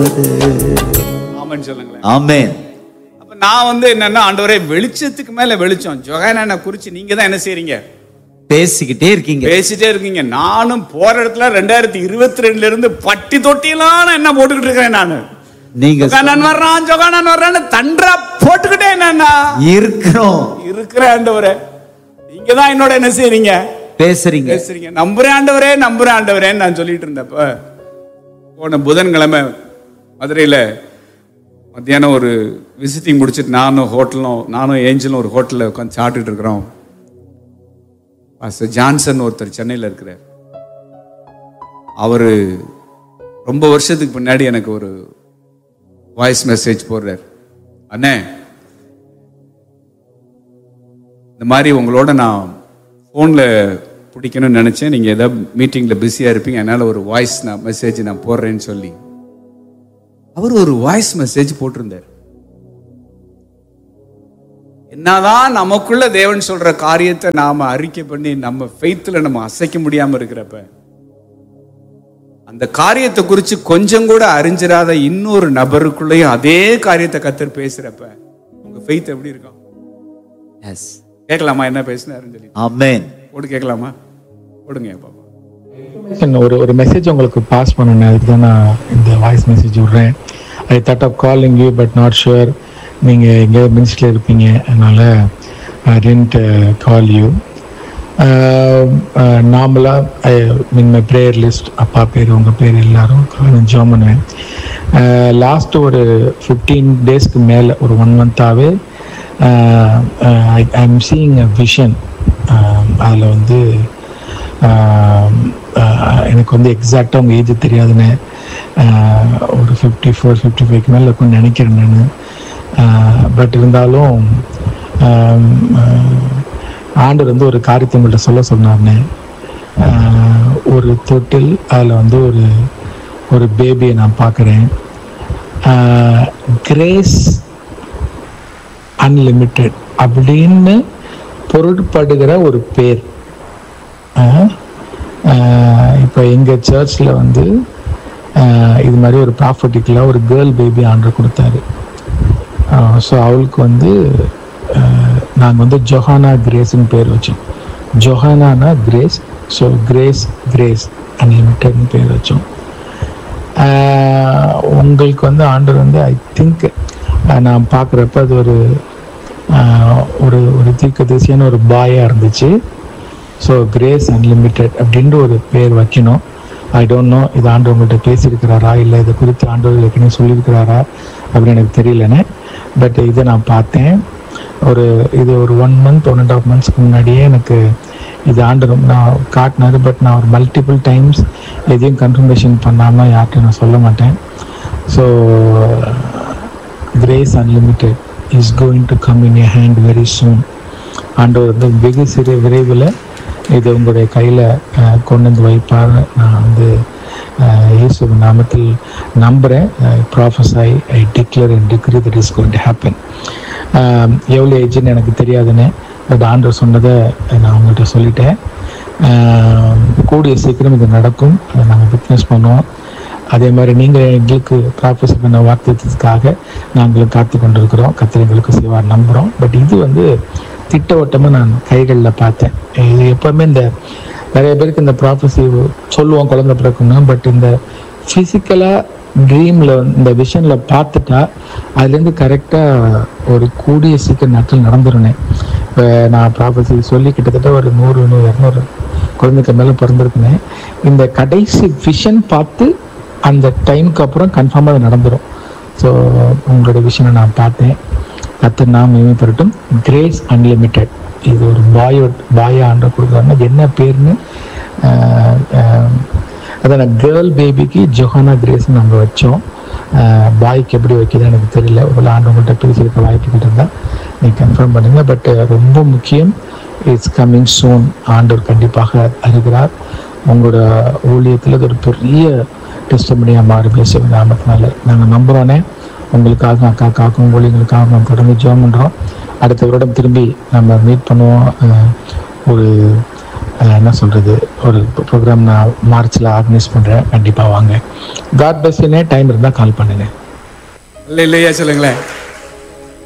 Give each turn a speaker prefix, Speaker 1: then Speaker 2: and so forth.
Speaker 1: போது
Speaker 2: ஆமான்னு சொல்லுங்களேன்
Speaker 1: ஆமென்
Speaker 2: அப்ப நான் வந்து என்னன்னா ஆண்டவரே வெளிச்சத்துக்கு மேல வெளிச்சம் ஜொகானா குறிச்சு நீங்க தான் என்ன செய்றீங்க
Speaker 1: பேசிக்கிட்டே இருக்கீங்க
Speaker 2: பேசிட்டே இருக்கீங்க நானும் போற இடத்துல ரெண்டாயிரத்தி இருபத்தி ரெண்டுல இருந்து பட்டி தொட்டியெல்லாம் நான் என்ன போட்டுக்கிட்டு இருக்கிறேன் நானு
Speaker 1: நீங்க
Speaker 2: ஜொகானன் வர்றான் ஜொகானன் வர்றான்னு தன்றா போட்டுக்கிட்டே என்னன்னா
Speaker 1: இருக்கிறோம்
Speaker 2: இருக்கிற ஆண்டவரே நீங்க தான் என்னோட என்ன செய்றீங்க
Speaker 1: பேசுறீங்க
Speaker 2: பேசுறீங்க நம்புறேன் ஆண்டவரே நம்புறேன் ஆண்டவரேன்னு நான் சொல்லிட்டு இருந்தப்ப போன புதன்கிழமை மதுரையில மத்தியானம் ஒரு விசிட்டிங் முடிச்சிட்டு நானும் ஹோட்டலும் நானும் ஏஞ்சலும் ஒரு ஹோட்டலில் உட்காந்து சாப்பிட்டுட்டு இருக்கிறோம் பாஸ்டர் ஜான்சன் ஒருத்தர் சென்னையில் இருக்கிறார் அவரு ரொம்ப வருஷத்துக்கு முன்னாடி எனக்கு ஒரு வாய்ஸ் மெசேஜ் போடுறார் அண்ணே இந்த மாதிரி உங்களோட நான் ஃபோனில் பிடிக்கணும்னு நினச்சேன் நீங்கள் ஏதாவது மீட்டிங்கில் பிஸியாக இருப்பீங்க அதனால் ஒரு வாய்ஸ் நான் மெசேஜ் நான் போடுறேன்னு சொல்லி அவர் ஒரு வாய்ஸ் மெசேஜ் போட்டிருந்தார் என்னதான் நமக்குள்ள தேவன் சொல்ற காரியத்தை நாம அறிக்கை பண்ணி நம்ம ஃபெய்த்தில் நம்ம அசைக்க முடியாம இருக்கிறப்ப அந்த காரியத்தை குறித்து கொஞ்சம் கூட அறிஞ்சிராத இன்னொரு நபருக்குள்ளேயும் அதே காரியத்தை கத்தர் பேசுறப்ப உங்க ஃபெய்த் எப்படி இருக்கும்
Speaker 1: எஸ்
Speaker 2: கேட்கலாமா என்ன பேசினாருன்னு சொல்லி
Speaker 1: ஆமென்
Speaker 2: போட்டு கேட்கலாமா போடுங்க பாப்பா
Speaker 3: information ஒரு ஒரு மெசேஜ் உங்களுக்கு பாஸ் பண்ணணும் அதுக்கு தான் நான் இந்த வாய்ஸ் மெசேஜ் விடுறேன் I thought of calling you but not sure நீங்கள் எங்கே மினிஸ்டில் இருப்பீங்க அதனால் ஐ டென்ட் கால் யூ நார்மலாக மீன் மை ப்ரேயர் லிஸ்ட் அப்பா பேர் உங்கள் பேர் எல்லாரும் காணும் ஜோம் பண்ணுவேன் லாஸ்ட் ஒரு ஃபிஃப்டீன் டேஸ்க்கு மேலே ஒரு ஒன் மந்த்தாகவே I I'm seeing a vision அதில் வந்து ஆஹ் ஆஹ் எனக்கு வந்து எக்ஸாக்டாக உங்கள் ஏஜ் தெரியாதுன்னு ஆஹ் ஒரு ஃபிஃப்டி ஃபோர் ஃபிஃப்டி ஃபைவ்க்கு மேலே இருக்கும்னு நினைக்கிறேன் நான் பட் இருந்தாலும் ஆம், ஆஹ் ஆண்டவர் வந்து ஒரு காரியத்தை உங்கள்கிட்ட சொல்ல சொன்னார்னே ஆஹ் ஒரு தொட்டில் அதில் வந்து ஒரு ஒரு பேபியை நான் பார்க்குறேன் கிரேஸ் அன்லிமிட்டெட் அப்படின்னு பொருட்படுகிற ஒரு பேர் இப்போ எங்கள் சர்ச்சில் வந்து ஆஹ் இது மாதிரி ஒரு ப்ராஃபர்ட்டிக்கலாக ஒரு கேர்ள் பேபி ஆர்டர் கொடுத்தாரு ஸோ அவளுக்கு வந்து நாங்கள் வந்து ஜொஹானா கிரேஸ்னு பேர் வச்சோம் ஜொஹானானா கிரேஸ் ஸோ கிரேஸ் கிரேஸ் அன்லிமிட்டட்னு பேர் வச்சோம் ஆஹ் உங்களுக்கு வந்து ஆண்டர் வந்து ஐ திங்க் நான் பார்க்குறப்ப அது ஒரு ஆஹ் ஒரு ஒரு தீர்க்கதரிசியான ஒரு பாயாக இருந்துச்சு ஸோ கிரேஸ் அன்லிமிட்டெட் அப்படின்ற ஒரு பேர் வைக்கணும் ஐ டோன்ட் நோ இது ஆண்டு உங்கள்கிட்ட பேசியிருக்கிறாரா இல்லை இதை குறித்து ஆண்டவர் ஏற்கனவே சொல்லியிருக்கிறாரா அப்படின்னு எனக்கு தெரியலன்னு பட் இதை நான் பார்த்தேன் ஒரு இது ஒரு one month one and half மந்த்ஸ்க்கு முன்னாடியே எனக்கு இது ஆண்டு ரொம்ப நான் காட்டினாரு பட் நான் ஒரு மல்டிபிள் டைம்ஸ் எதையும் கன்ஃபர்மேஷன் பண்ணாமல் யார்கிட்டையும் நான் சொல்ல மாட்டேன் so Grace unlimited is going to come in a hand very soon ஆண்டவர் வந்து வெகு சிறு விரைவில் இது உங்களுடைய கையில் கொண்டு வந்து வைப்பார் நான் வந்து அஹ், இயேசு நாமத்தில் நம்புகிறேன் prophesy I declare and decree that is going to happen எவ்வளோ ஏஜ்னு எனக்கு தெரியாதுன்னு பட் ஆண்டவர் சொன்னதை நான் உங்கள்கிட்ட சொல்லிட்டேன் அஹ், கூடிய சீக்கிரம் இது நடக்கும் அதை நாங்கள் விட்னஸ் பண்ணுவோம் அதே மாதிரி நீங்கள் எங்களுக்கு ப்ராஃபஸ் பண்ண வாக்குறதுக்காக நாங்களும் காத்து கொண்டிருக்கிறோம் கத்திர எங்களுக்கு செய்வார் நம்புகிறோம் பட் இது வந்து திட்டவட்டமாக நான் கைகளில் பார்த்தேன் இது எப்போவுமே இந்த நிறைய பேருக்கு இந்த ப்ராஃபஸி சொல்லுவோம் குழந்தை பிறக்கணும் பட் இந்த ஃபிசிக்கலாக ட்ரீமில் இந்த விஷனில் பார்த்துட்டா அதுலேருந்து கரெக்டாக ஒரு கூடிய சீக்கிரம் நாட்கள் நடந்துருனேன் இப்போ நான் ப்ராஃபஸி சொல்லி கிட்டத்தட்ட ஒரு நூறு நூறு இரநூறு குழந்தைக்கு மேலே பிறந்திருக்குனேன் இந்த கடைசி விஷன் பார்த்து அந்த டைமுக்கு அப்புறம் கன்ஃபார்மாக அது நடந்துடும் ஸோ உங்களோட விஷனை நான் பார்த்தேன் கத்து நாம் மேம்படுத்தும் கிரேஸ் அன்லிமிட்டெட் இது ஒரு பாயோ பாயா ஆண்டை கொடுக்குறாங்க அது என்ன பேர்னு ஆஹ், ஆஹ், அதான் கேர்ள் பேபிக்கு ஜொஹானா கிரேஸ் நம்ம வச்சோம் பாய்க்கு எப்படி வைக்கிறது எனக்கு தெரியல ஒரு ஆண்டு உங்கள்கிட்ட பேசியிருக்க வாய்ப்புகள் இருந்தால் நீ கன்ஃபார்ம் பண்ணுங்க பட் ரொம்ப முக்கியம் இட்ஸ் கம்மிங் சூன் ஆண்டவர் கண்டிப்பாக அறிகிறார் உங்களோட ஊழியத்தில் இது ஒரு பெரிய டெஸ்டமனியாக மாறும் பேசுகிற நாமத்தினால நாங்கள் நம்புகிறோன்னே உங்களுக்காக அக்காக்காகவும் ஊழியங்களுக்காக நம்ம தொடர்ந்து ஜோம் பண்ணுறோம் அடுத்த வருடம் திரும்பி நம்ம மீட் பண்ணுவோம் அஹ், ஒரு அஹ், என்ன சொல்கிறது ஒரு ப்ரோக்ராம் நான் மார்ச்சில் ஆர்கனைஸ் பண்ணுறேன் கண்டிப்பாக வாங்க காட் பஸ்னே டைம் இருந்தால் கால் பண்ணுங்கள்
Speaker 2: இல்லை இல்லையா சொல்லுங்களேன்